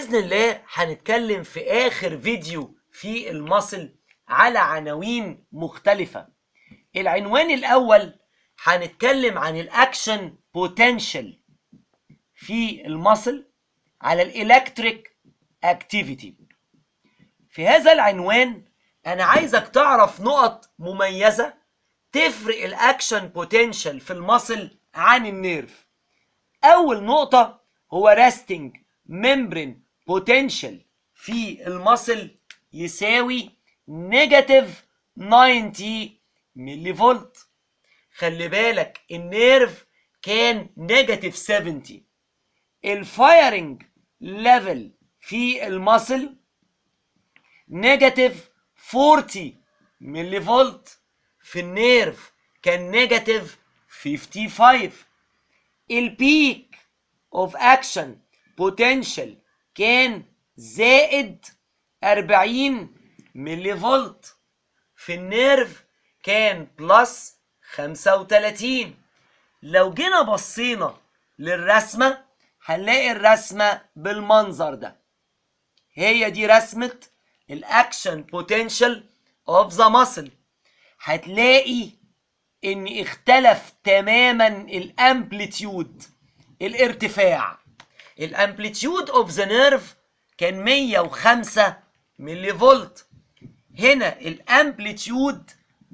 بإذن الله هنتكلم في آخر فيديو في المصل على عناوين مختلفة العنوان الأول هنتكلم عن الأكشن بوتنشال في المصل على الإلكتريك أكتيفيتي في هذا العنوان أنا عايزك تعرف نقط مميزة تفرق الأكشن بوتنشال في المصل عن النيرف أول نقطة هو ريستنج ممبرين بوتنشال في المصل يساوي نيجاتيف 90 ملي فولت خلي بالك النيرف كان نيجاتيف 70 الفايرنج ليفل في المصل نيجاتيف 40 ملي فولت في النيرف كان نيجاتيف 55 البيك اوف اكشن بوتنشال كان زائد 40 ملي فولت في النيرف كان بلس 35 لو جينا بصينا للرسمة هنلاقي الرسمة بالمنظر ده هي دي رسمة الاكشن بوتنشال اوف ذا ماسل هتلاقي ان اختلف تماما الامبليتيود الارتفاع الامبليتيود اوف ذا نيرف كان 105 ملي فولت هنا الامبليتيود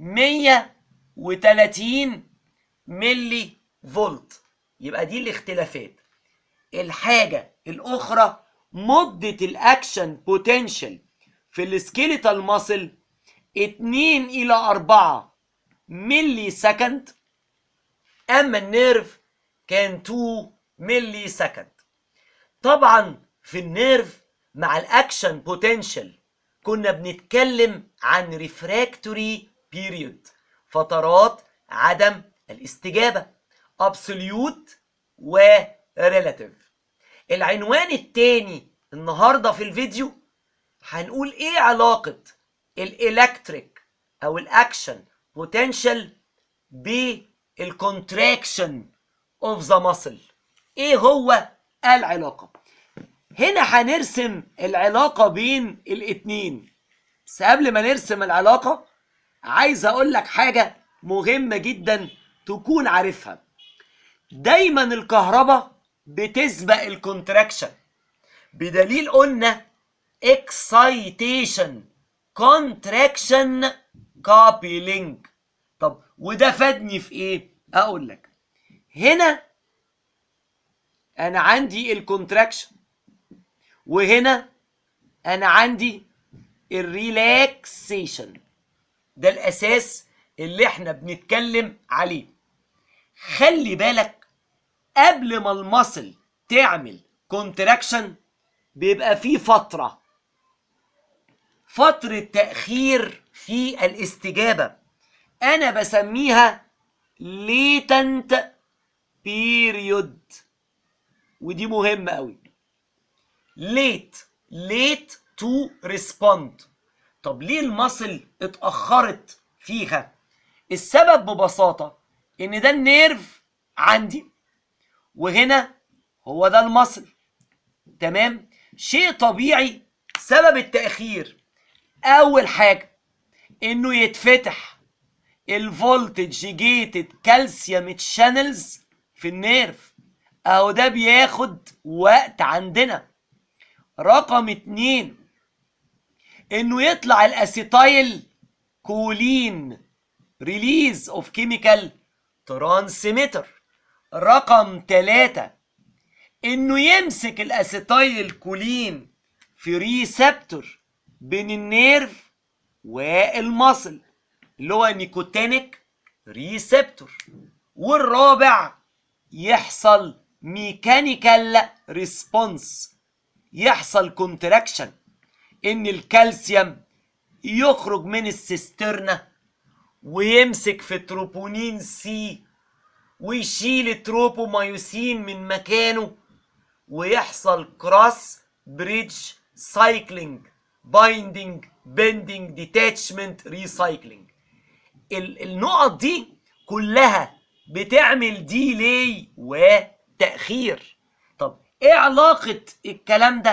130 ملي فولت يبقى دي الاختلافات الحاجة الأخرى مدة الأكشن بوتنشال في السكيليتال ماسل 2 إلى 4 ملي سكند أما النيرف كان 2 ملي سكند طبعا في النيرف مع الأكشن بوتنشال كنا بنتكلم عن ريفراكتوري بيريود فترات عدم الاستجابة absolute و relative العنوان التاني النهاردة في الفيديو هنقول ايه علاقة الالكتريك او الاكشن بوتنشال بالكونتراكشن اوف ذا ماسل ايه هو العلاقة هنا هنرسم العلاقة بين الاتنين بس قبل ما نرسم العلاقة عايز اقول لك حاجة مهمة جدا تكون عارفها دايما الكهرباء بتسبق الكونتراكشن بدليل قلنا اكسايتيشن كونتراكشن كابيلينج طب وده فادني في ايه اقول لك هنا انا عندي الكونتراكشن وهنا انا عندي الريلاكسيشن ده الاساس اللي احنا بنتكلم عليه خلي بالك قبل ما المصل تعمل كونتراكشن بيبقى في فترة فترة تأخير في الاستجابة أنا بسميها latent period ودي مهمة أوي late late to respond طب ليه المصل اتأخرت فيها السبب ببساطة ان ده النيرف عندي وهنا هو ده المصل تمام شيء طبيعي سبب التأخير اول حاجة انه يتفتح الفولتج جيتد كالسيوم تشانلز في النيرف اهو ده بياخد وقت عندنا رقم اتنين انه يطلع الاسيتايل كولين ريليز اوف كيميكال ترانسميتر رقم ثلاثة انه يمسك الاسيتايل كولين في ريسبتور بين النيرف والمصل اللي هو نيكوتينيك ريسبتور والرابع يحصل ميكانيكال ريسبونس يحصل كونتراكشن ان الكالسيوم يخرج من السيسترنا ويمسك في تروبونين سي ويشيل التروبومايوسين من مكانه ويحصل كروس بريدج سايكلينج بايندينج بندينج ديتاتشمنت ريسايكلينج النقط دي كلها بتعمل ديلي وتأخير طب ايه علاقة الكلام ده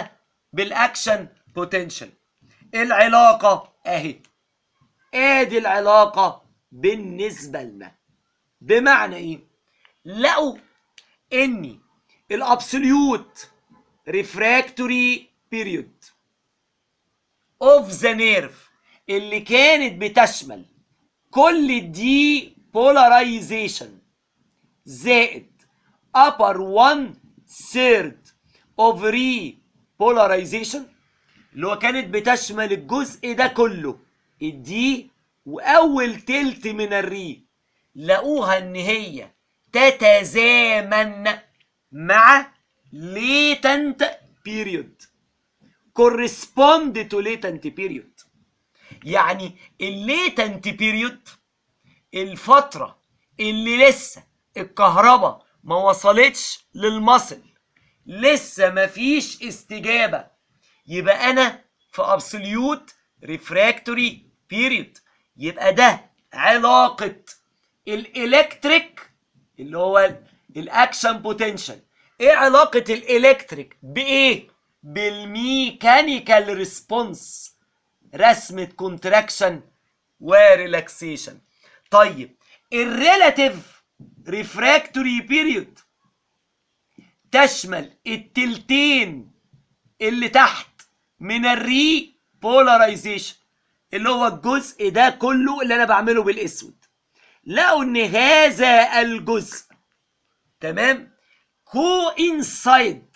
بالاكشن بوتنشال العلاقه اهي ادي العلاقه بالنسبه لنا بمعنى ايه لقوا ان الابسوليوت ريفراكتوري بيريود اوف ذا نيرف اللي كانت بتشمل كل دي بولاريزيشن زائد upper one third of repolarization اللي هو كانت بتشمل الجزء ده كله الدي واول تلت من الري لقوها ان هي تتزامن مع latent period correspond to latent period يعني الليتنت بيريود الفترة اللي لسه الكهرباء ما وصلتش للمصل لسه ما فيش استجابة يبقى أنا في absolute refractory period يبقى ده علاقة الإلكتريك اللي هو الأكشن بوتنشال إيه علاقة الإلكتريك بإيه؟ بالميكانيكال ريسبونس رسمة كونتراكشن وريلاكسيشن طيب الريلاتيف ريفراكتوري بيريود تشمل التلتين اللي تحت من الري بولاريزيشن اللي هو الجزء ده كله اللي انا بعمله بالاسود لقوا ان هذا الجزء تمام كو انسايد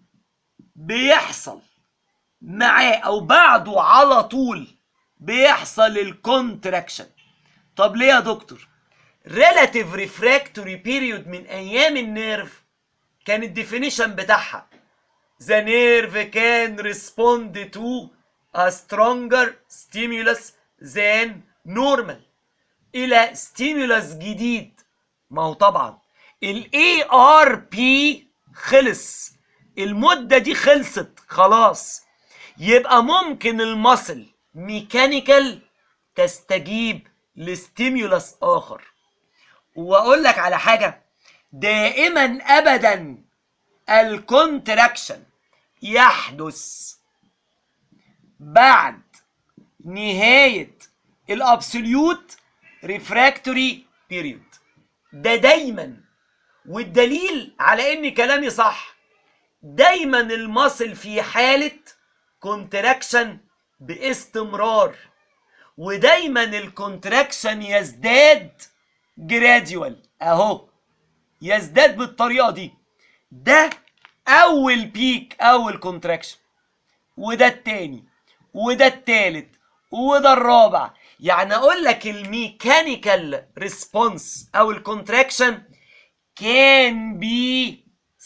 بيحصل معاه او بعده على طول بيحصل الكونتراكشن طب ليه يا دكتور relative refractory period من ايام النيرف كان الديفينيشن بتاعها the nerve can respond to a stronger stimulus than normal الى stimulus جديد ما هو طبعا ال ARP خلص المدة دي خلصت خلاص يبقى ممكن المصل ميكانيكال تستجيب لستيمولس اخر واقول لك على حاجه دائما ابدا الكونتراكشن يحدث بعد نهايه الابسوليوت ريفراكتوري بيريود ده دايما والدليل على ان كلامي صح دايما المصل في حاله كونتراكشن باستمرار ودايما الكونتراكشن يزداد جراديوال اهو يزداد بالطريقه دي ده اول بيك اول كونتراكشن وده التاني وده التالت وده الرابع يعني اقول لك الميكانيكال ريسبونس او الكونتراكشن كان بي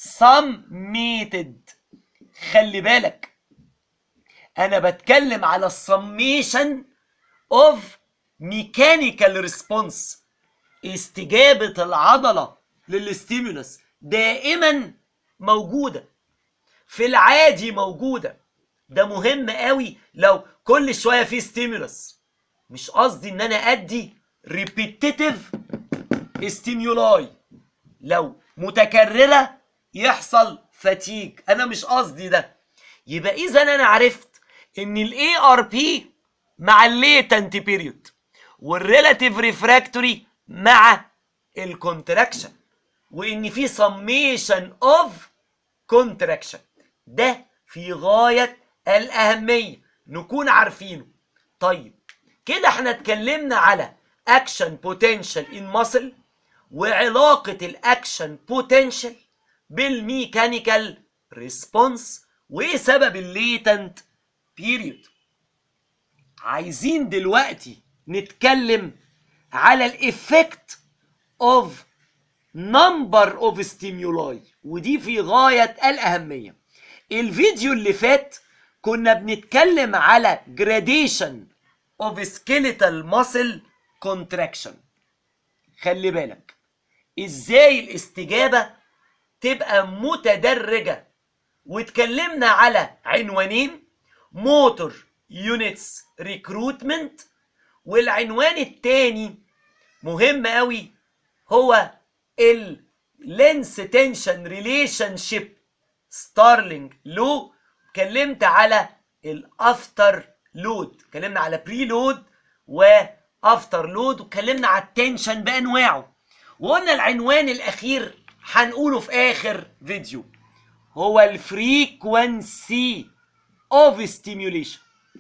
سميتد خلي بالك انا بتكلم على السميشن اوف ميكانيكال ريسبونس استجابه العضله للستيمولس دائما موجوده في العادي موجوده ده مهم قوي لو كل شويه في ستيمولس مش قصدي ان انا ادي ريبيتيتيف ستيمولاي لو متكرره يحصل فتيج انا مش قصدي ده يبقى اذا انا عرفت ان الاي ار بي مع الليتنت بيريود والريلاتيف ريفراكتوري مع الكونتراكشن وان في سميشن اوف كونتراكشن ده في غايه الاهميه نكون عارفينه طيب كده احنا اتكلمنا على اكشن بوتنشال ان ماسل وعلاقه الاكشن بوتنشال بالميكانيكال ريسبونس وايه سبب الليتنت بيريود عايزين دلوقتي نتكلم على الافكت اوف نمبر اوف ستيمولاي ودي في غايه الاهميه الفيديو اللي فات كنا بنتكلم على gradation of skeletal muscle contraction خلي بالك ازاي الاستجابه تبقى متدرجه واتكلمنا على عنوانين موتور يونتس ريكروتمنت والعنوان التاني مهم قوي هو اللينس تنشن ريليشن شيب ستارلينج لو اتكلمت على الافتر لود اتكلمنا على بري لود وافتر لود واتكلمنا على التنشن بانواعه وقلنا العنوان الاخير هنقوله في اخر فيديو هو الفريكونسي اوف ستيميوليشن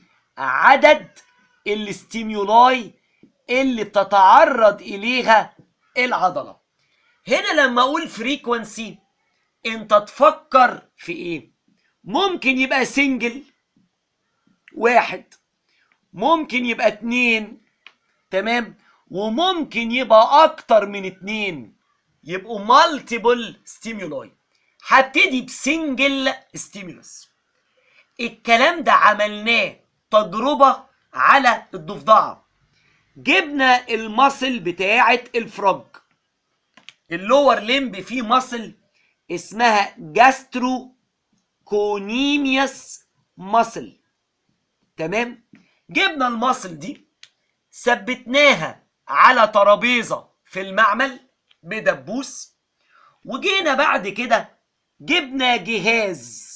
عدد الاستيمولاي اللي بتتعرض اليها العضله هنا لما اقول فريكونسي انت تفكر في ايه ممكن يبقى سنجل واحد ممكن يبقى اتنين تمام وممكن يبقى اكتر من اتنين يبقوا مالتيبل ستيمولاي هبتدي بسنجل ستيمولس الكلام ده عملناه تجربة على الضفدعة جبنا المصل بتاعة الفرج اللور لمب فيه مصل اسمها جاسترو كونيميوس مصل تمام جبنا المصل دي ثبتناها على ترابيزة في المعمل بدبوس وجينا بعد كده جبنا جهاز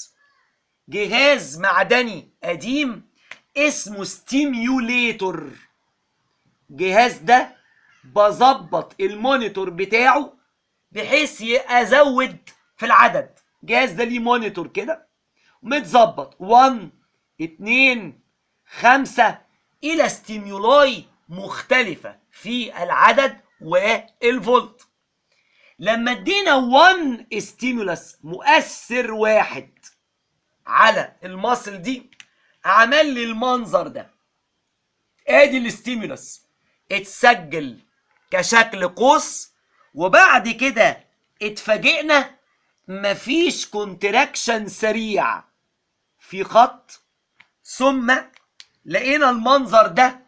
جهاز معدني قديم اسمه ستيميوليتور جهاز ده بظبط المونيتور بتاعه بحيث ازود في العدد جهاز ده ليه مونيتور كده متظبط 1 2 5 الى ستيمولاي مختلفة في العدد والفولت لما ادينا 1 ستيمولس مؤثر واحد على المصل دي عمل لي المنظر ده ادي الستيمولس اتسجل كشكل قوس وبعد كده اتفاجئنا مفيش كونتراكشن سريع في خط ثم لقينا المنظر ده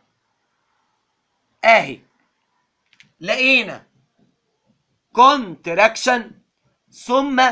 اهي لقينا كونتراكشن ثم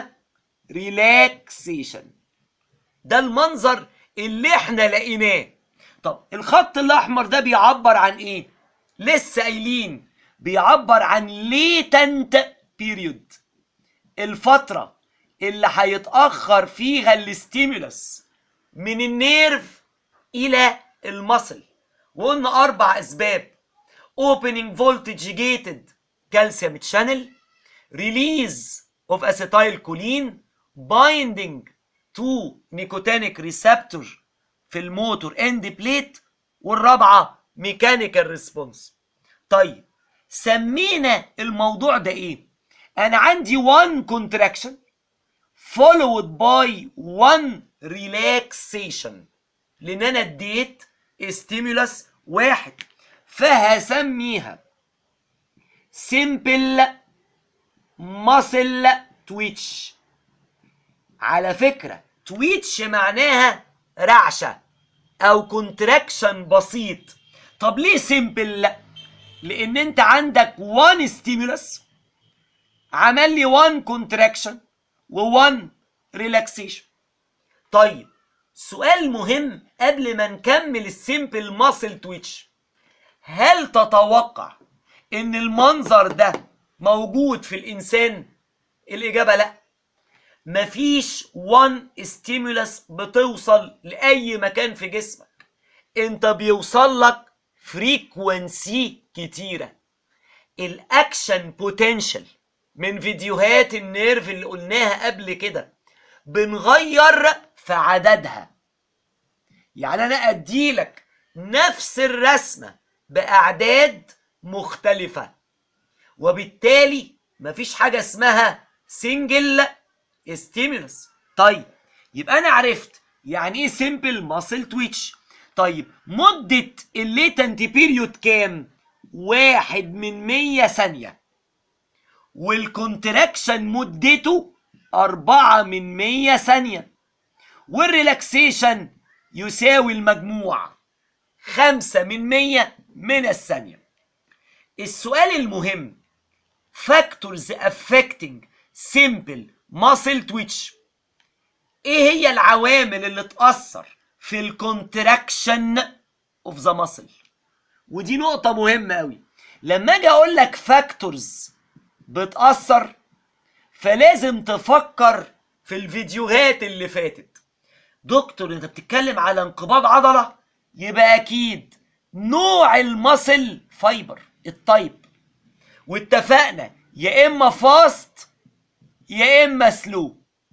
ريلاكسيشن ده المنظر اللي احنا لقيناه طب الخط الاحمر ده بيعبر عن ايه لسه قايلين بيعبر عن ليتنت بيريود الفتره اللي هيتاخر فيها الاستيمولس من النيرف الى المصل وقلنا اربع اسباب opening voltage gated calcium channel release of acetylcholine binding to nicotinic receptor في الموتور اند بليت والرابعه ميكانيكال ريسبونس طيب سمينا الموضوع ده ايه انا عندي 1 contraction followed by 1 relaxation لان انا اديت ستيمولس واحد فهسميها simple muscle twitch على فكرة تويتش معناها رعشة أو كونتراكشن بسيط طب ليه سيمبل؟ لا لأن أنت عندك 1 ستيمولس عمل لي 1 كونتراكشن و1 ريلاكسيشن طيب سؤال مهم قبل ما نكمل السيمبل ماسل تويتش هل تتوقع ان المنظر ده موجود في الانسان الاجابه لا مفيش وان ستيمولس بتوصل لاي مكان في جسمك انت بيوصل لك فريكونسي كتيره الاكشن بوتنشال من فيديوهات النيرف اللي قلناها قبل كده بنغير في عددها يعني انا اديلك نفس الرسمه باعداد مختلفه وبالتالي مفيش حاجه اسمها سنجل ستيمولس طيب يبقى انا عرفت يعني ايه سيمبل ماسل تويتش طيب مدة الليتنت بيريود كام؟ واحد من مية ثانية والكونتراكشن مدته أربعة من مية ثانية والريلاكسيشن يساوي المجموع خمسة من مية من الثانية السؤال المهم factors affecting simple muscle twitch ايه هي العوامل اللي تأثر في الكونتراكشن اوف ذا ماسل ودي نقطة مهمة قوي لما اجي اقول لك فاكتورز بتأثر فلازم تفكر في الفيديوهات اللي فاتت دكتور انت بتتكلم على انقباض عضله يبقى اكيد نوع المصل فايبر التايب واتفقنا يا اما فاست يا اما سلو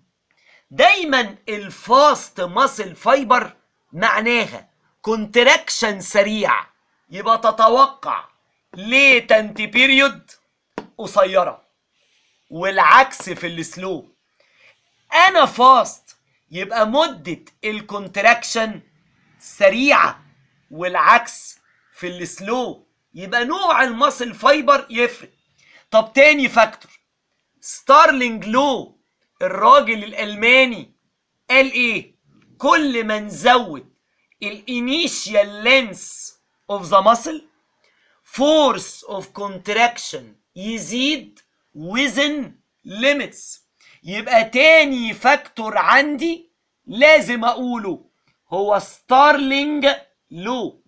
دايما الفاست ماسل فايبر معناها كونتراكشن سريع يبقى تتوقع ليتنت بيريود قصيره والعكس في السلو انا فاست يبقى مده الكونتراكشن سريعه والعكس في السلو يبقى نوع الماسل فايبر يفرق طب تاني فاكتور ستارلينج لو الراجل الالماني قال ايه كل ما نزود الانيشيال لينس اوف ذا ماسل فورس اوف كونتراكشن يزيد within limits يبقى تاني فاكتور عندي لازم اقوله هو ستارلينج لو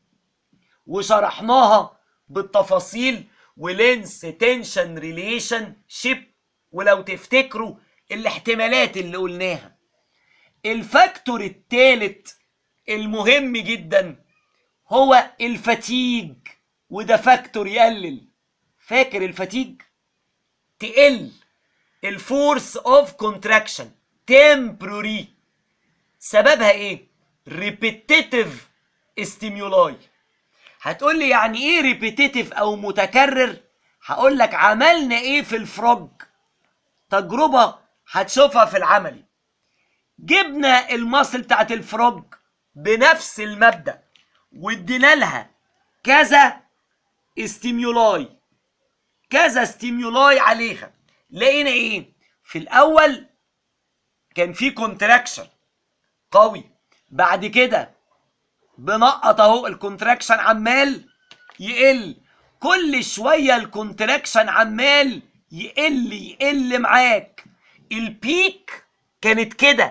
وشرحناها بالتفاصيل ولينس تنشن ريليشن شيب ولو تفتكروا الاحتمالات اللي قلناها الفاكتور الثالث المهم جدا هو الفتيج وده فاكتور يقلل فاكر الفتيج تقل الفورس اوف كونتراكشن تمبروري سببها ايه ريبيتيتيف ستيمولاي هتقول لي يعني ايه ريبيتيتيف او متكرر هقول لك عملنا ايه في الفروج تجربه هتشوفها في العملي جبنا المصل بتاعت الفروج بنفس المبدا وادينا لها كذا استيمولاي كذا ستيمولاي عليها لقينا ايه في الاول كان في كونتراكشن قوي بعد كده بنقط اهو الكونتراكشن عمال يقل كل شويه الكونتراكشن عمال يقل يقل معاك البيك كانت كده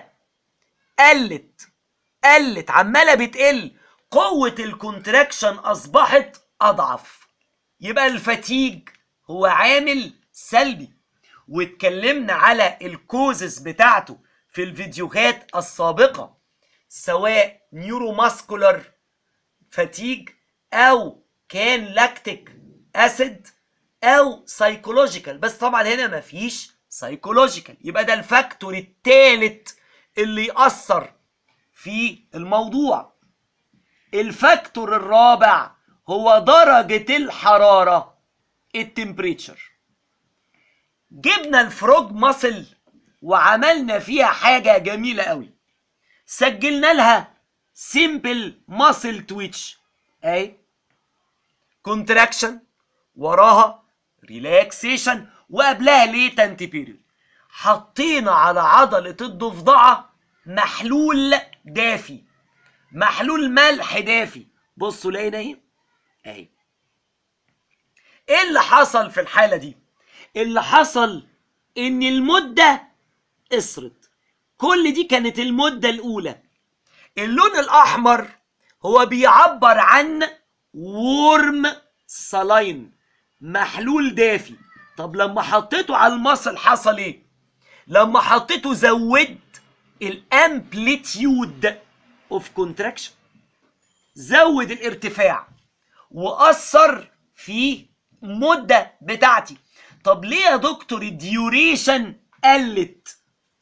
قلت قلت عماله بتقل قوه الكونتراكشن اصبحت اضعف يبقى الفتيج هو عامل سلبي واتكلمنا على الكوزس بتاعته في الفيديوهات السابقه سواء نيوروماسكولار فاتيج او كان لاكتيك اسيد او سايكولوجيكال بس طبعا هنا مفيش سايكولوجيكال يبقى ده الفاكتور الثالث اللي يأثر في الموضوع الفاكتور الرابع هو درجة الحرارة التمبريتشر جبنا الفروج ماسل وعملنا فيها حاجة جميلة قوي سجلنا لها سيمبل ماسل تويتش اهي كونتراكشن وراها ريلاكسيشن وقبلها ليتنت بيريود حطينا على عضلة الضفدعة محلول دافي محلول ملح دافي بصوا لقينا ايه اهي ايه اللي حصل في الحالة دي اللي حصل ان المدة قصرت كل دي كانت المدة الأولى اللون الأحمر هو بيعبر عن وورم سلاين محلول دافي طب لما حطيته على المصل حصل ايه لما حطيته زود الامبليتيود اوف كونتراكشن زود الارتفاع واثر في مده بتاعتي طب ليه يا دكتور الديوريشن قلت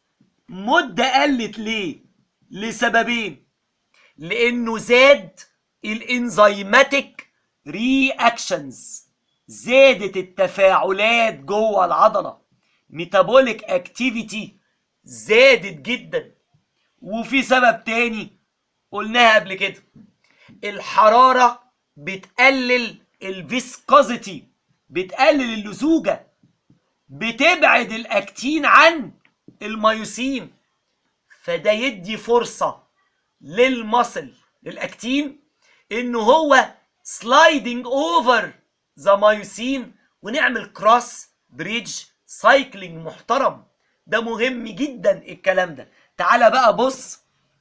مده قلت ليه لسببين لانه زاد الانزيماتيك رياكشنز زادت التفاعلات جوه العضله ميتابوليك اكتيفيتي زادت جدا وفي سبب تاني قلناها قبل كده الحراره بتقلل الفيسكوزيتي بتقلل اللزوجه بتبعد الاكتين عن الميوسين فده يدي فرصه للمصل للاكتين انه هو سلايدنج اوفر ذا مايوسين ونعمل كروس بريدج سايكلينج محترم ده مهم جدا الكلام ده تعالى بقى بص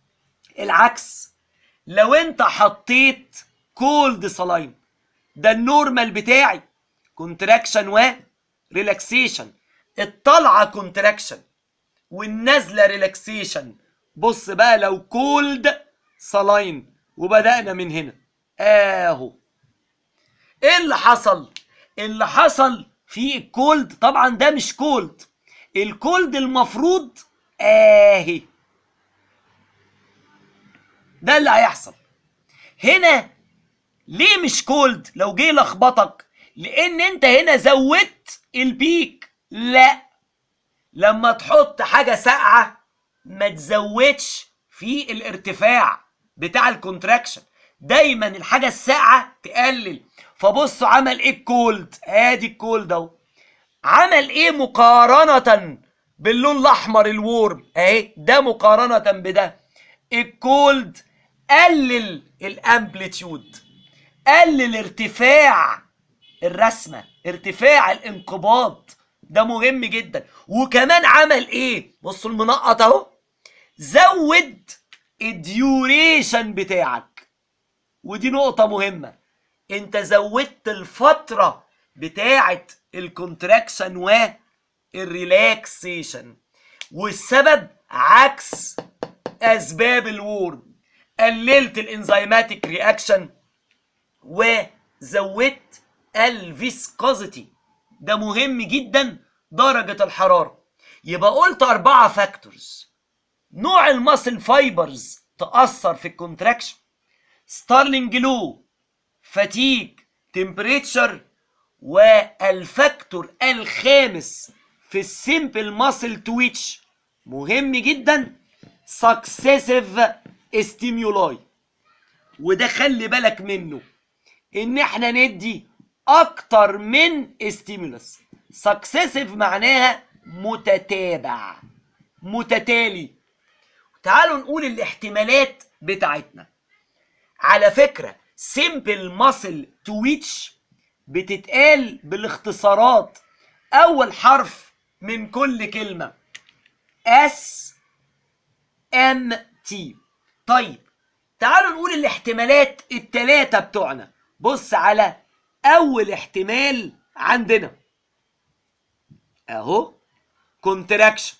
العكس لو انت حطيت كولد سلاين ده النورمال بتاعي كونتراكشن و ريلاكسيشن الطلعه كونتراكشن والنازله ريلاكسيشن بص بقى لو كولد صلاين وبدأنا من هنا اهو ايه اللي حصل اللي حصل في الكولد طبعا ده مش كولد الكولد المفروض اهي ده اللي هيحصل هنا ليه مش كولد لو جه لخبطك لان انت هنا زودت البيك لا لما تحط حاجه ساقعه ما تزودش في الارتفاع بتاع الكونتراكشن دايما الحاجه الساقعه تقلل فبصوا عمل ايه الكولد ادي الكولد اهو عمل ايه مقارنه باللون الاحمر الورم اهي ده مقارنه بده الكولد قلل الامبليتيود قلل ارتفاع الرسمه ارتفاع الانقباض ده مهم جدا وكمان عمل ايه بصوا المنقط اهو زود الديوريشن بتاعك ودي نقطة مهمة انت زودت الفترة بتاعة الكونتراكشن والريلاكسيشن والسبب عكس اسباب الورم قللت الانزيماتيك رياكشن وزودت الفيسكوزيتي ده مهم جدا درجة الحرارة يبقى قلت أربعة فاكتورز نوع الماسل فايبرز تأثر في الكونتراكشن ستارلينج لو فاتيج تمبريتشر والفاكتور الخامس في السيمبل ماسل تويتش مهم جدا سكسيسيف ستيمولاي وده خلي بالك منه ان احنا ندي اكتر من ستيمولس سكسيسيف معناها متتابع متتالي تعالوا نقول الاحتمالات بتاعتنا على فكرة سيمبل ماسل تويتش بتتقال بالاختصارات اول حرف من كل كلمة اس ام تي طيب تعالوا نقول الاحتمالات التلاتة بتوعنا بص على اول احتمال عندنا اهو كونتراكشن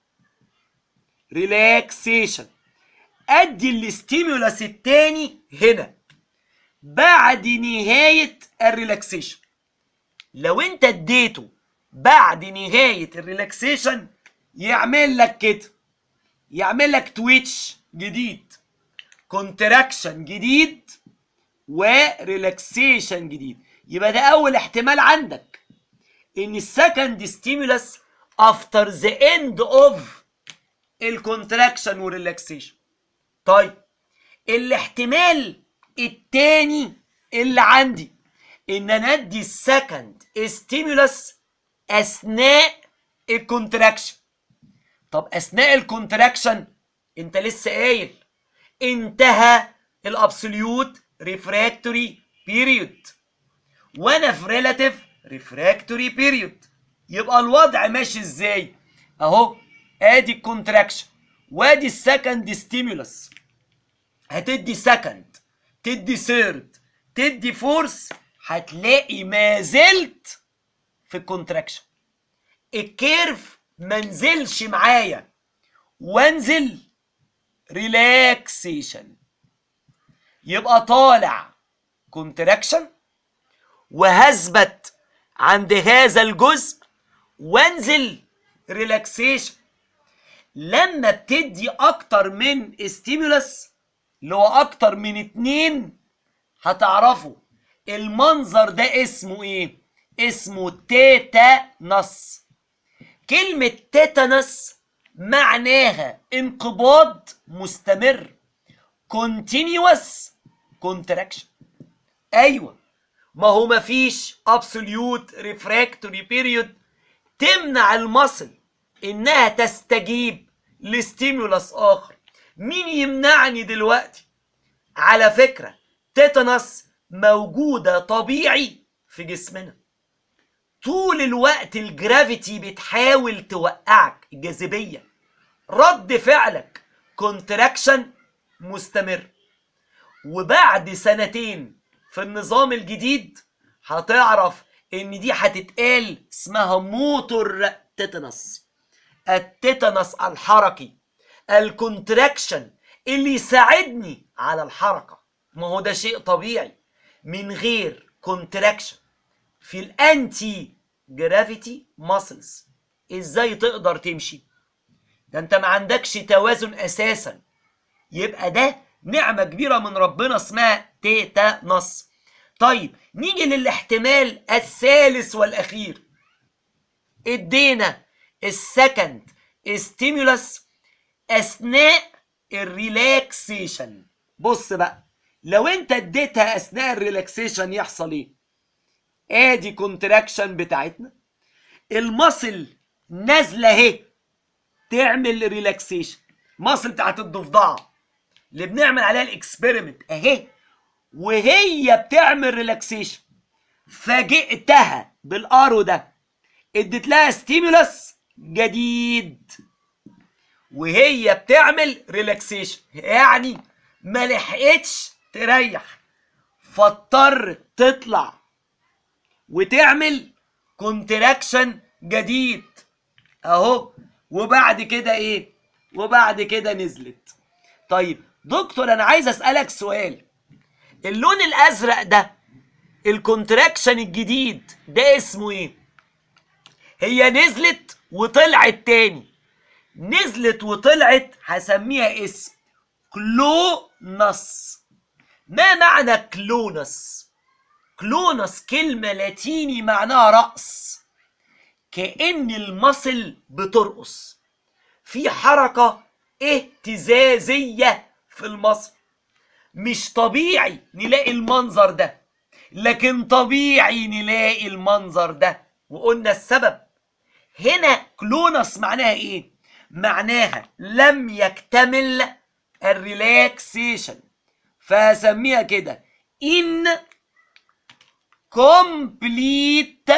ريلاكسيشن ادي الاستيمولاس التاني هنا بعد نهاية الريلاكسيشن لو انت اديته بعد نهاية الريلاكسيشن يعمل لك كده يعمل لك تويتش جديد كونتراكشن جديد وريلاكسيشن جديد يبقى ده اول احتمال عندك ان السكند ستيمولس افتر ذا اند اوف الكونتراكشن والريلاكسيشن طيب الاحتمال التاني اللي عندي ان انا ادي السكند ستيمولس اثناء الكونتراكشن طب اثناء الكونتراكشن انت لسه قايل انتهى الابسوليوت ريفراكتوري بيريود وانا في ريلاتيف ريفراكتوري بيريود يبقى الوضع ماشي ازاي اهو ادي الكونتراكشن وادي السكند ستيمولس هتدي سكند تدي سيرد تدي فورس هتلاقي ما زلت في الكونتراكشن الكيرف ما نزلش معايا وانزل ريلاكسيشن يبقى طالع كونتراكشن وهثبت عند هذا الجزء وانزل ريلاكسيشن لما بتدي اكتر من ستيمولس اللي هو اكتر من اتنين هتعرفوا المنظر ده اسمه ايه اسمه تيتانس كلمة تيتانس معناها انقباض مستمر continuous contraction ايوه ما هو مفيش absolute refractory period تمنع المصل انها تستجيب لستيمولس اخر مين يمنعني دلوقتي على فكرة تيتانس موجودة طبيعي في جسمنا طول الوقت الجرافيتي بتحاول توقعك الجاذبية رد فعلك كونتراكشن مستمر وبعد سنتين في النظام الجديد هتعرف ان دي هتتقال اسمها موتور تيتانس التيتانس الحركي الكونتراكشن اللي يساعدني على الحركة ما هو ده شيء طبيعي من غير كونتراكشن في الانتي جرافيتي ماسلز ازاي تقدر تمشي ده انت ما عندكش توازن اساسا يبقى ده نعمة كبيرة من ربنا اسمها تيتانوس طيب نيجي للاحتمال الثالث والاخير ادينا السكند ستيمولس اثناء الريلاكسيشن بص بقى لو انت اديتها اثناء الريلاكسيشن يحصل ايه ادي كونتراكشن بتاعتنا المصل نازله اهي تعمل ريلاكسيشن مصل بتاعت الضفدعه اللي بنعمل عليها الاكسبيرمنت اهي وهي بتعمل ريلاكسيشن فاجئتها بالارو ده اديت لها ستيمولس جديد وهي بتعمل ريلاكسيشن يعني ما لحقتش تريح فاضطرت تطلع وتعمل كونتراكشن جديد اهو وبعد كده ايه وبعد كده نزلت طيب دكتور انا عايز اسالك سؤال اللون الازرق ده الكونتراكشن الجديد ده اسمه ايه هي نزلت وطلعت تاني نزلت وطلعت هسميها اسم كلونس ما معنى كلونس كلونس كلمة لاتيني معناها رأس كأن المصل بترقص في حركة اهتزازية في المصل مش طبيعي نلاقي المنظر ده لكن طبيعي نلاقي المنظر ده وقلنا السبب هنا كلونس معناها ايه معناها لم يكتمل الريلاكسيشن فاسميها كده ان complete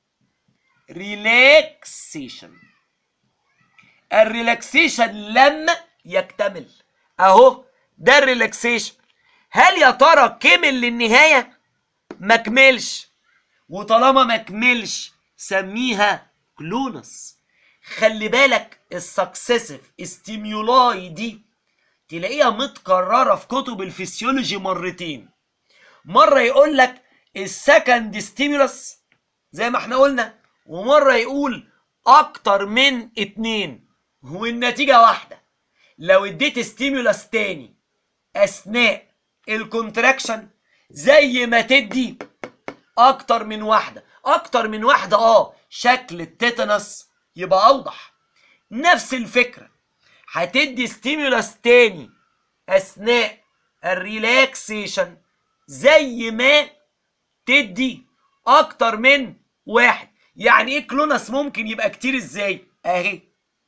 relaxation الريلاكسيشن لم يكتمل اهو ده الريلاكسيشن هل يا ترى كمل للنهايه ما كملش وطالما ما كملش سميها كلونس خلي بالك السكسيسيف استيميولاي دي تلاقيها متكرره في كتب الفسيولوجي مرتين مره يقول لك السكند ستيمولس زي ما احنا قلنا ومره يقول اكتر من اتنين والنتيجه واحده لو اديت ستيمولس تاني اثناء الكونتراكشن زي ما تدي اكتر من واحده اكتر من واحده اه شكل التيتانس يبقى اوضح نفس الفكره هتدي ستيمولس تاني اثناء الريلاكسيشن زي ما تدي اكتر من واحد يعني ايه كلونس ممكن يبقى كتير ازاي اهي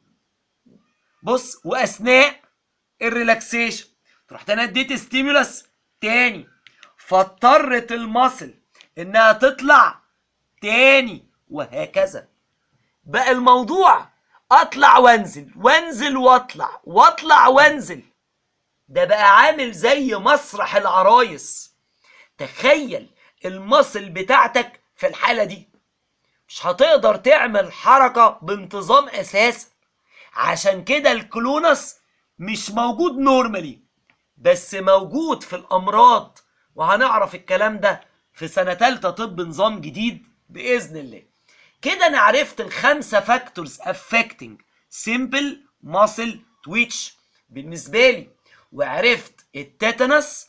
بص واثناء الريلاكسيشن رحت انا اديت ستيمولس تاني فاضطرت المصل انها تطلع تاني وهكذا بقى الموضوع اطلع وانزل وانزل واطلع واطلع وانزل ده بقى عامل زي مسرح العرايس تخيل المصل بتاعتك في الحالة دي مش هتقدر تعمل حركة بانتظام اساسا عشان كده الكلونس مش موجود نورمالي بس موجود في الامراض وهنعرف الكلام ده في سنة تالتة طب نظام جديد بإذن الله كده أنا عرفت الخمسة فاكتورز affecting simple muscle twitch بالنسبة لي وعرفت التيتانس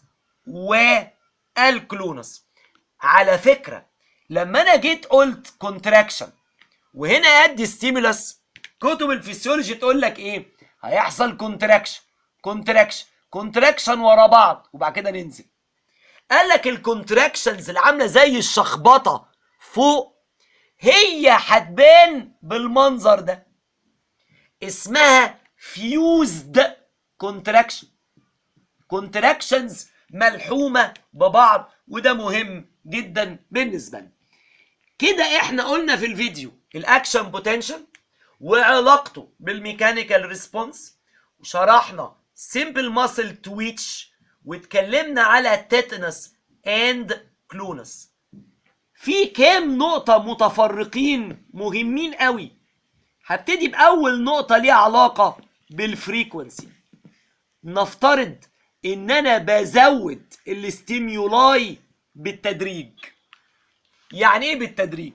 والكلونس على فكرة لما أنا جيت قلت كونتراكشن وهنا أدي ستيمولس كتب الفسيولوجي تقول لك إيه هيحصل كونتراكشن كونتراكشن كونتراكشن ورا بعض وبعد كده ننزل قال لك الكونتراكشنز اللي عامله زي الشخبطه فوق هي هتبان بالمنظر ده اسمها فيوزد كونتراكشن كونتراكشنز ملحومه ببعض وده مهم جدا بالنسبه لنا كده احنا قلنا في الفيديو الاكشن بوتنشال وعلاقته بالميكانيكال ريسبونس وشرحنا سيمبل ماسل تويتش واتكلمنا على تيتانس اند كلونس في كام نقطة متفرقين مهمين قوي هبتدي بأول نقطة ليها علاقة بالفريكونسي نفترض ان انا بزود الاستيميولاي بالتدريج يعني ايه بالتدريج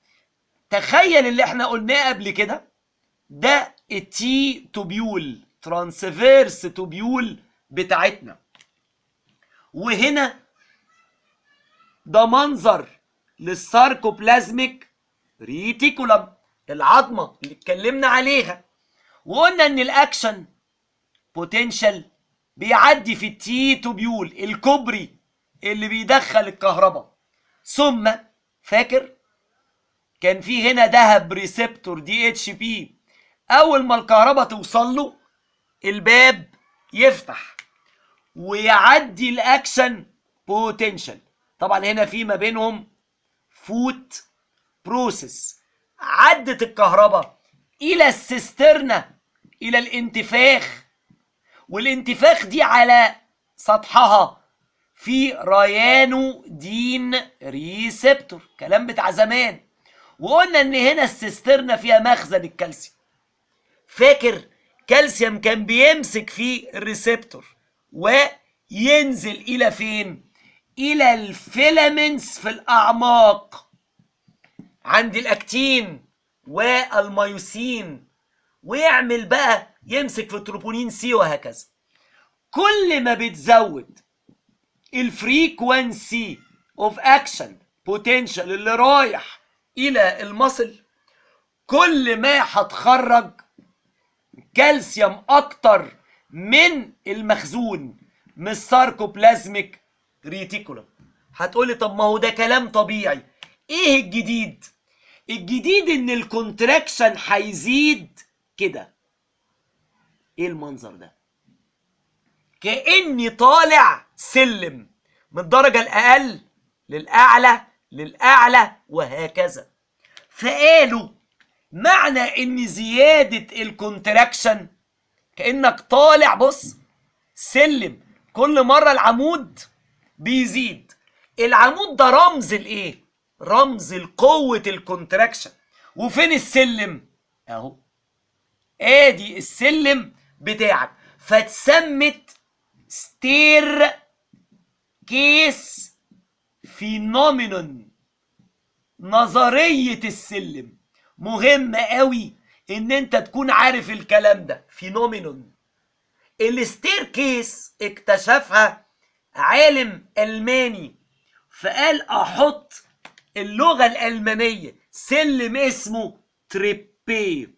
تخيل اللي احنا قلناه قبل كده ده التي توبيول ترانسفيرس توبيول بتاعتنا وهنا ده منظر للساركوبلازميك ريتيكولم العظمه اللي اتكلمنا عليها وقلنا ان الاكشن بوتنشال بيعدي في التي توبيول الكوبري اللي بيدخل الكهرباء ثم فاكر كان في هنا ذهب ريسبتور دي اتش بي اول ما الكهرباء توصل له الباب يفتح ويعدي الاكشن بوتنشال طبعا هنا في ما بينهم فوت بروسيس عدت الكهرباء الى السيسترنا الى الانتفاخ والانتفاخ دي على سطحها في ريانو دين ريسبتور كلام بتاع زمان وقلنا ان هنا السيسترنا فيها مخزن الكالسيوم فاكر كالسيوم كان بيمسك في الريسبتور وينزل الى فين الى الفيلامنتس في الاعماق عند الاكتين والميوسين ويعمل بقى يمسك في التروبونين سي وهكذا كل ما بتزود الفريكوانسي اوف اكشن بوتنشال اللي رايح الى المصل كل ما هتخرج كالسيوم اكتر من المخزون من الساركوبلازميك ريتيكولم هتقولي طب ما هو ده كلام طبيعي ايه الجديد الجديد ان الكونتراكشن هيزيد كده ايه المنظر ده كاني طالع سلم من الدرجه الاقل للاعلى للاعلى وهكذا فقالوا معنى ان زياده الكونتراكشن كانك طالع بص سلم كل مره العمود بيزيد العمود ده رمز الايه رمز لقوه الكونتراكشن وفين السلم اهو ادي السلم بتاعك فاتسمت ستير كيس فينومينون نظرية السلم مهم قوي ان انت تكون عارف الكلام ده فينومينون الستير كيس اكتشفها عالم الماني فقال احط اللغة الالمانية سلم اسمه تريبي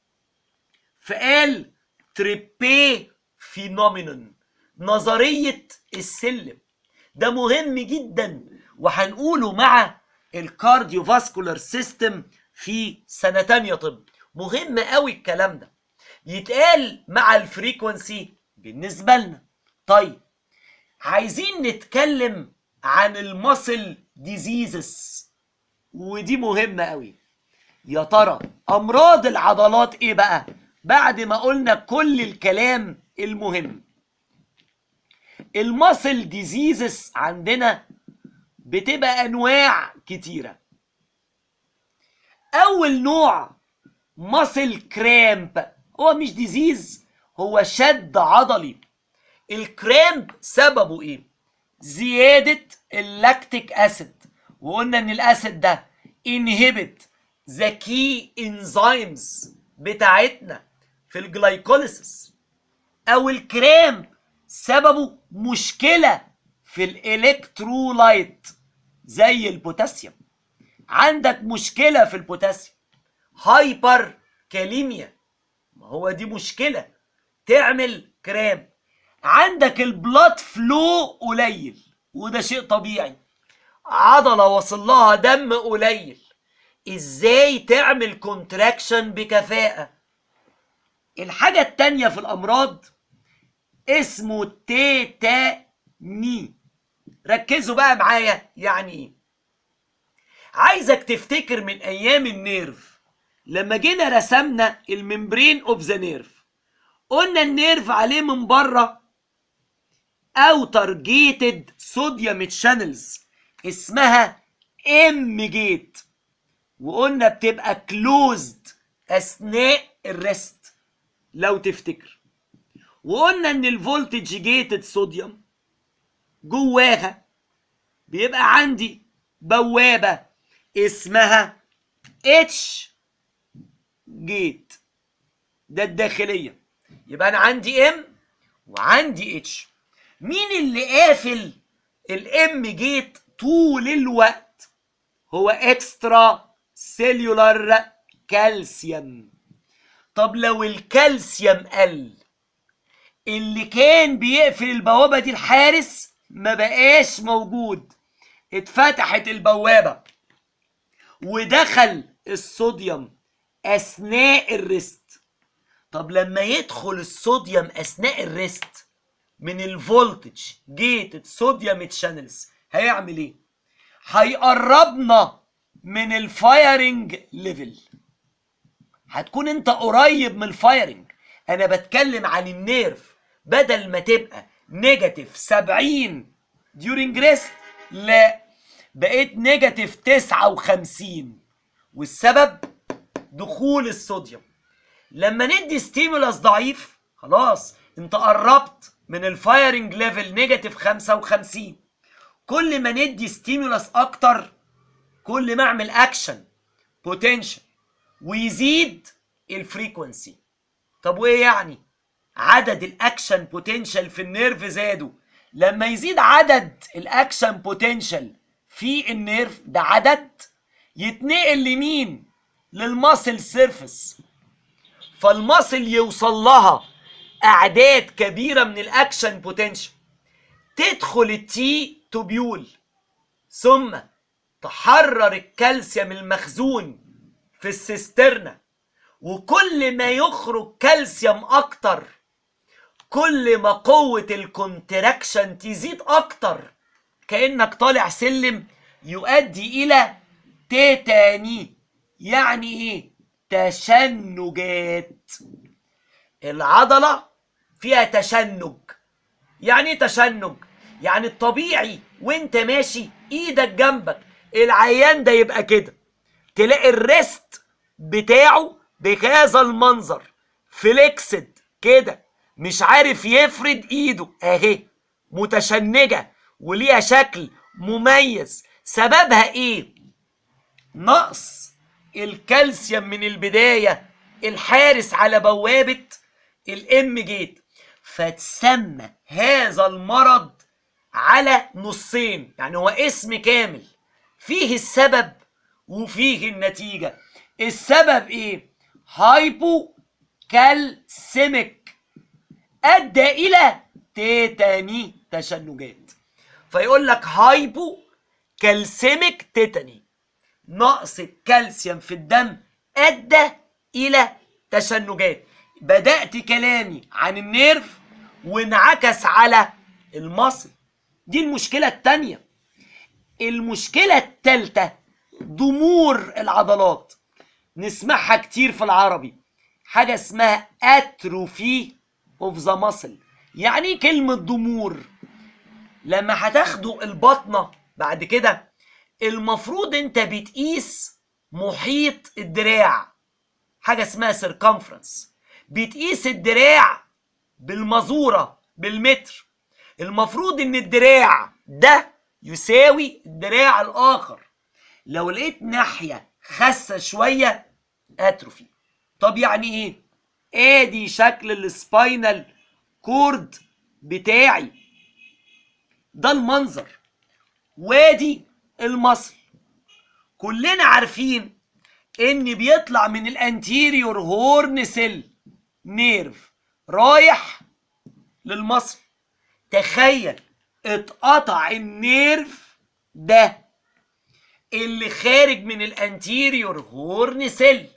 فقال تريبي فينومينون نظرية السلم ده مهم جدا وهنقوله مع الكارديوفاسكولار سيستم في سنة تانية طب مهم قوي الكلام ده يتقال مع الفريكونسي بالنسبة لنا طيب عايزين نتكلم عن المصل ديزيزز ودي مهمة قوي يا ترى امراض العضلات ايه بقى بعد ما قلنا كل الكلام المهم المصل ديزيزز عندنا بتبقى انواع كتيره اول نوع مصل كرامب هو مش ديزيز هو شد عضلي الكرامب سببه ايه زياده اللاكتيك اسيد وقلنا ان الاسيد ده انهبت ذا كي انزيمز بتاعتنا في الجلايكوليسيس او الكرامب سببه مشكله في الالكترولايت زي البوتاسيوم عندك مشكله في البوتاسيوم هايبر كاليميا ما هو دي مشكله تعمل كرام عندك البلاد فلو قليل وده شيء طبيعي عضله وصل لها دم قليل ازاي تعمل كونتراكشن بكفاءه الحاجه التانيه في الامراض اسمه تيتاني ركزوا بقى معايا يعني ايه عايزك تفتكر من ايام النيرف لما جينا رسمنا الممبرين اوف ذا نيرف قلنا النيرف عليه من بره اوتر جيتد صوديوم تشانلز اسمها ام جيت وقلنا بتبقى كلوزد اثناء الريست لو تفتكر وقلنا ان الفولتج جيتد صوديوم جواها بيبقى عندي بوابة اسمها اتش جيت ده الداخلية يبقى انا عندي ام وعندي اتش مين اللي قافل الام جيت طول الوقت هو اكسترا سيلولار كالسيوم طب لو الكالسيوم قل اللي كان بيقفل البوابة دي الحارس ما بقاش موجود اتفتحت البوابة ودخل الصوديوم أثناء الريست طب لما يدخل الصوديوم أثناء الريست من الفولتج جيتد صوديوم تشانلز هيعمل ايه؟ هيقربنا من الفايرنج ليفل هتكون انت قريب من الفايرنج انا بتكلم عن النيرف بدل ما تبقى نيجاتيف 70 ديورنج ريست لا بقيت نيجاتيف 59 والسبب دخول الصوديوم لما ندي ستيمولاس ضعيف خلاص انت قربت من الفايرنج ليفل نيجاتيف 55 كل ما ندي ستيمولاس اكتر كل ما اعمل اكشن بوتنشال ويزيد الفريكونسي طب وايه يعني عدد الاكشن بوتنشال في النيرف زادوا لما يزيد عدد الاكشن بوتنشال في النيرف ده عدد يتنقل لمين للماسل سيرفيس فالماسل يوصل لها اعداد كبيره من الاكشن بوتنشال تدخل التي توبيول ثم تحرر الكالسيوم المخزون في السيسترنا وكل ما يخرج كالسيوم اكتر كل ما قوة الكونتراكشن تزيد اكتر كأنك طالع سلم يؤدي الى تيتاني يعني ايه تشنجات العضلة فيها تشنج يعني ايه تشنج يعني الطبيعي وانت ماشي ايدك جنبك العيان ده يبقى كده تلاقي الريست بتاعه بهذا المنظر فليكسد كده مش عارف يفرد ايده اهي متشنجة وليها شكل مميز سببها ايه نقص الكالسيوم من البداية الحارس على بوابة الام جيت فتسمى هذا المرض على نصين يعني هو اسم كامل فيه السبب وفيه النتيجة السبب ايه هايبو كالسيميك ادى الى تيتاني تشنجات فيقول لك هايبو كالسيميك تيتاني نقص الكالسيوم في الدم ادى الى تشنجات بدات كلامي عن النيرف وانعكس على المصل دي المشكله الثانيه المشكله الثالثه ضمور العضلات نسمعها كتير في العربي حاجه اسمها اتروفي اوف ذا ماسل يعني ايه كلمه ضمور لما هتاخدوا البطنه بعد كده المفروض انت بتقيس محيط الدراع حاجه اسمها سيركمفرنس بتقيس الدراع بالمزوره بالمتر المفروض ان الدراع ده يساوي الدراع الاخر لو لقيت ناحيه خاسه شويه اتروفي طب يعني ايه ادي شكل السباينال كورد بتاعي ده المنظر وادي المصل كلنا عارفين ان بيطلع من الانتيريور هورن سيل نيرف رايح للمصل تخيل اتقطع النيرف ده اللي خارج من الانتيريور هورن سيل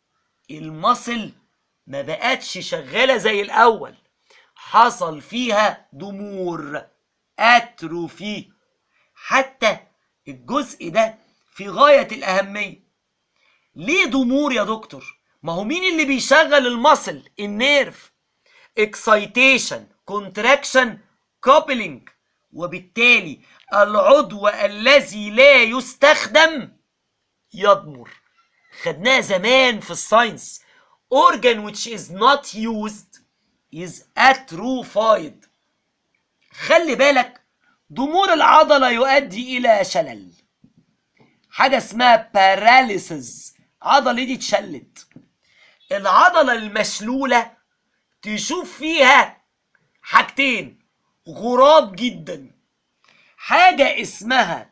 المصل ما بقتش شغالة زي الأول حصل فيها ضمور أتروفي حتى الجزء ده في غاية الأهمية ليه ضمور يا دكتور؟ ما هو مين اللي بيشغل المصل النيرف اكسايتيشن كونتراكشن كوبلينج وبالتالي العضو الذي لا يستخدم يضمر خدناها زمان في الساينس organ which is not used is atrophied خلي بالك ضمور العضلة يؤدي إلى شلل حاجة اسمها paralysis عضلة دي اتشلت العضلة المشلولة تشوف فيها حاجتين غراب جدا حاجة اسمها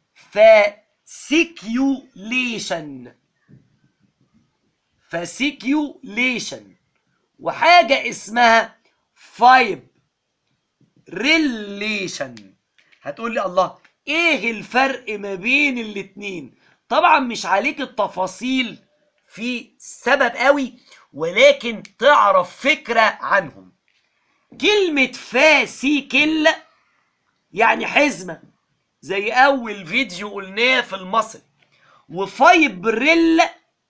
فاسيكيوليشن فاسيكيوليشن وحاجة اسمها فايب ريليشن هتقول لي الله ايه الفرق ما بين الاتنين طبعا مش عليك التفاصيل في سبب قوي ولكن تعرف فكرة عنهم كلمة فاسيكل يعني حزمة زي أول فيديو قلناه في المصل وفايبريل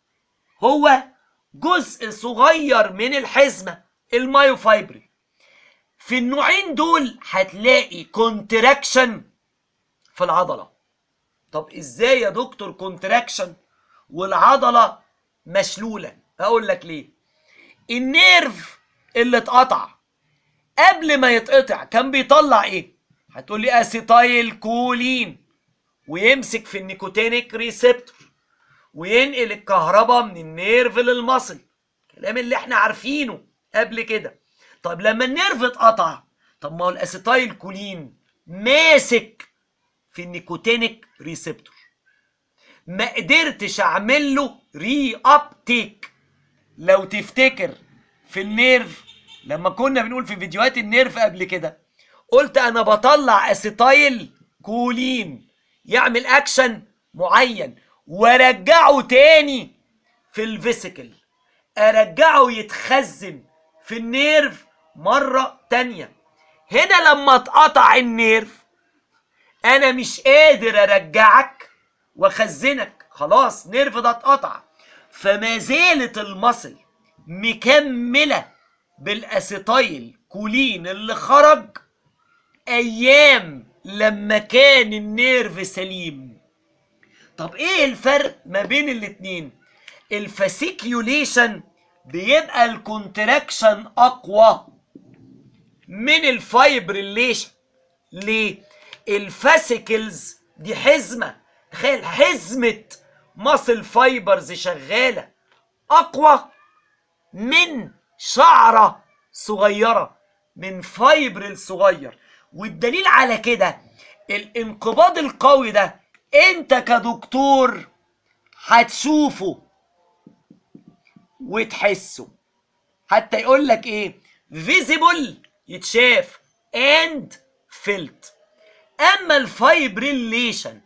هو جزء صغير من الحزمة المايوفايبرين في النوعين دول هتلاقي كونتراكشن في العضلة طب ازاي يا دكتور كونتراكشن والعضلة مشلولة اقول لك ليه النيرف اللي اتقطع قبل ما يتقطع كان بيطلع ايه هتقول لي اسيتايل كولين ويمسك في النيكوتينيك ريسبتور وينقل الكهرباء من النيرف للمصل الكلام اللي احنا عارفينه قبل كده طب لما النيرف اتقطع طب ما هو الاسيتايل كولين ماسك في النيكوتينيك ريسبتور ما قدرتش اعمل له ري ابتيك لو تفتكر في النيرف لما كنا بنقول في فيديوهات النيرف قبل كده قلت انا بطلع اسيتايل كولين يعمل اكشن معين وارجعه تاني في الفيسيكل ارجعه يتخزن في النيرف مرة تانية هنا لما اتقطع النيرف انا مش قادر ارجعك واخزنك خلاص نيرف ده اتقطع فما زالت المصل مكملة بالاسيتايل كولين اللي خرج ايام لما كان النيرف سليم طب ايه الفرق ما بين الاتنين الفاسيكيوليشن بيبقى الكونتراكشن اقوى من الفايبريليشن ليه الفاسيكلز دي حزمه تخيل حزمه ماسل فايبرز شغاله اقوى من شعره صغيره من فايبرل صغير والدليل على كده الانقباض القوي ده انت كدكتور هتشوفه وتحسه حتى يقول لك ايه فيزيبل يتشاف اند فيلت اما الفايبريليشن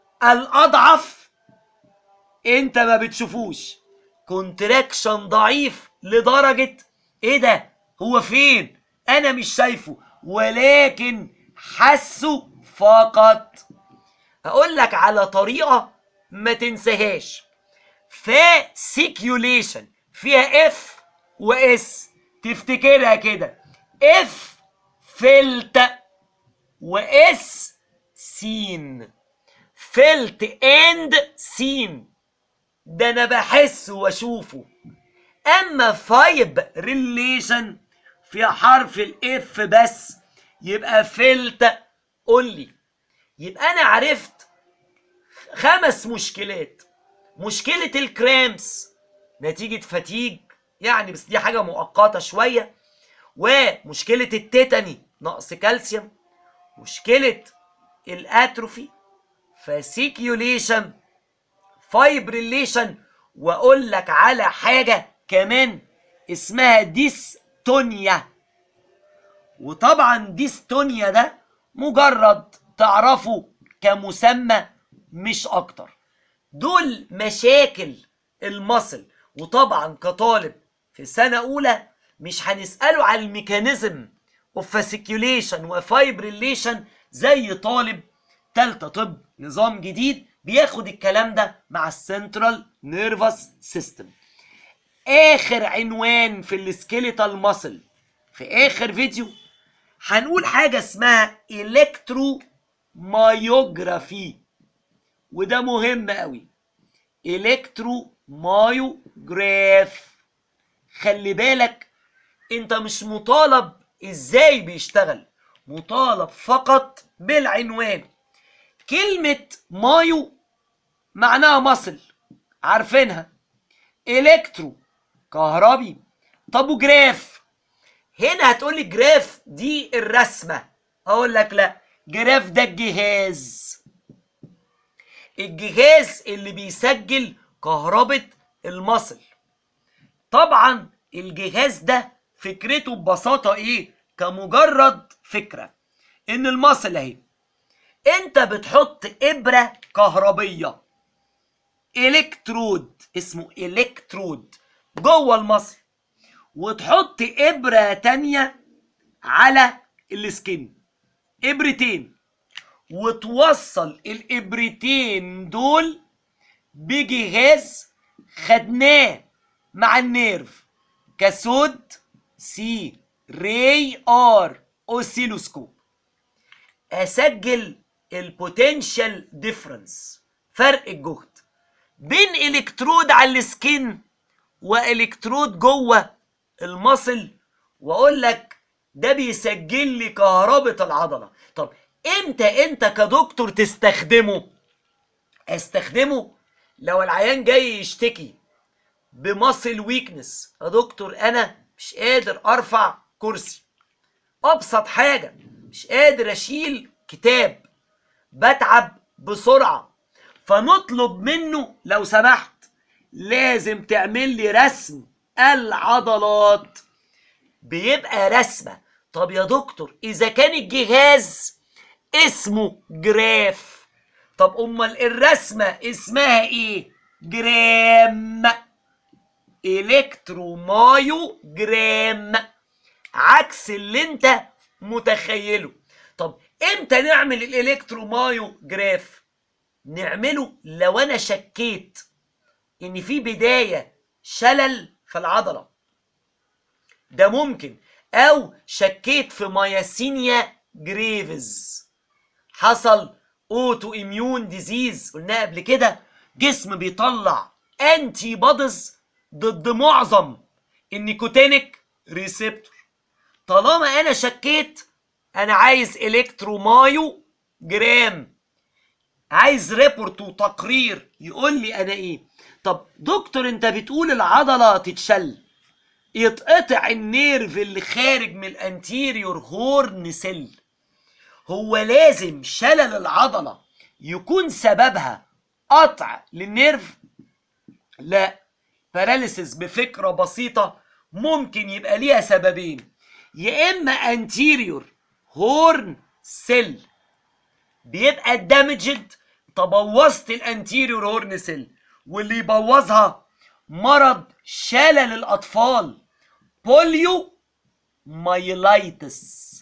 الاضعف انت ما بتشوفوش كونتراكشن ضعيف لدرجة ايه ده هو فين انا مش شايفه ولكن حسه فقط اقول لك على طريقة ما تنساهاش فاسيكيوليشن فيها اف واس تفتكرها كده اف فلت واس سين فلت اند سين ده انا بحسه واشوفه اما فايب ريليشن فيها حرف الاف بس يبقى فلت قول لي يبقى انا عرفت خمس مشكلات مشكلة الكرامس نتيجة فتيج يعني بس دي حاجة مؤقتة شوية ومشكلة التيتاني نقص كالسيوم مشكلة الاتروفي فاسيكيوليشن فايبريليشن واقول لك على حاجة كمان اسمها ديستونيا وطبعا ديستونيا ده مجرد تعرفه كمسمى مش اكتر دول مشاكل المصل وطبعا كطالب في سنة أولى مش هنسأله على الميكانيزم اوف فاسيكيوليشن وفايبريليشن زي طالب تالتة طب نظام جديد بياخد الكلام ده مع السنترال نيرفس سيستم اخر عنوان في السكيليتال ماسل في اخر فيديو هنقول حاجة اسمها الكترو مايوجرافي وده مهم قوي الكترو مايوجراف خلي بالك انت مش مطالب ازاي بيشتغل مطالب فقط بالعنوان كلمة مايو معناها مصل عارفينها الكترو كهربي طب وجراف هنا هتقولي جراف دي الرسمة اقول لك لا جراف ده الجهاز الجهاز اللي بيسجل كهربة المصل طبعا الجهاز ده فكرته ببساطة ايه كمجرد فكرة ان المصل اهي انت بتحط ابرة كهربية الكترود اسمه الكترود جوه المصل وتحط ابرة تانية على السكين ابرتين وتوصل الابرتين دول بجهاز خدناه مع النيرف كاسود سي ري ار اوسيلوسكوب اسجل البوتنشال ديفرنس فرق الجهد بين الكترود على السكين والكترود جوه المصل واقول لك ده بيسجل لي كهربة العضلة طب امتى انت كدكتور تستخدمه استخدمه لو العيان جاي يشتكي بمصل ويكنس يا دكتور انا مش قادر ارفع كرسي ابسط حاجه مش قادر اشيل كتاب بتعب بسرعه فنطلب منه لو سمحت لازم تعمل لي رسم العضلات بيبقى رسمه طب يا دكتور اذا كان الجهاز اسمه جراف طب امال الرسمه اسمها ايه جرام الكترومايو جرام عكس اللي انت متخيله طب امتى نعمل الالكترومايو جراف نعمله لو انا شكيت ان في بدايه شلل في العضله ده ممكن او شكيت في ماياسينيا جريفز حصل اوتو اميون ديزيز قلناها قبل كده جسم بيطلع انتي بوديز ضد معظم النيكوتينيك ريسبتور طالما انا شكيت انا عايز الكترومايو جرام عايز ريبورت وتقرير يقول لي انا ايه طب دكتور انت بتقول العضله تتشل يتقطع النيرف اللي خارج من الانتيريور هورن سيل هو لازم شلل العضله يكون سببها قطع للنيرف لا باراليسيس بفكره بسيطه ممكن يبقى ليها سببين يا اما انتيريور هورن سيل بيبقى دامجد تبوظت الانتيريور هورن سيل واللي يبوظها مرض شلل الاطفال بوليو مايلايتس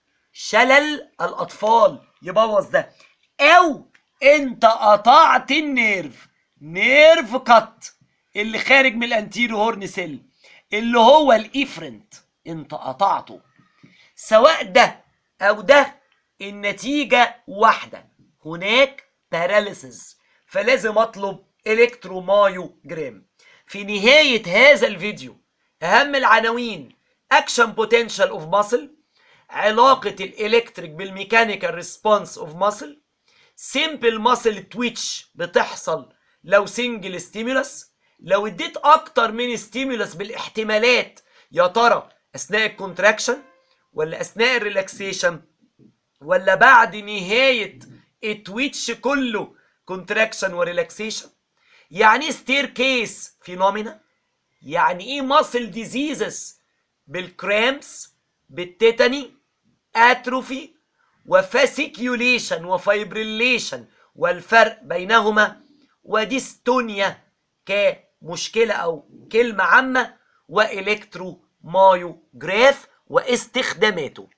شلل الاطفال يبوظ ده او انت قطعت النيرف نيرف كات اللي خارج من الانتيريور هورن سيل اللي هو الافرنت انت قطعته سواء ده او ده النتيجة واحدة هناك باراليسيس فلازم اطلب الكترومايو جرام في نهاية هذا الفيديو اهم العناوين اكشن بوتنشال اوف ماسل علاقة الالكتريك بالميكانيكال ريسبونس اوف ماسل سيمبل ماسل تويتش بتحصل لو سنجل ستيمولس لو اديت اكتر من ستيمولس بالاحتمالات يا ترى اثناء الكونتراكشن ولا اثناء الريلاكسيشن ولا بعد نهاية التويتش كله كونتراكشن وريلاكسيشن يعني ايه ستير كيس فينومينا يعني ايه ماسل ديزيزز بالكرامبس بالتيتاني اتروفي وفاسيكيوليشن وفايبريليشن والفرق بينهما وديستونيا كمشكلة أو كلمة عامة وإلكترو مايوجراف واستخداماته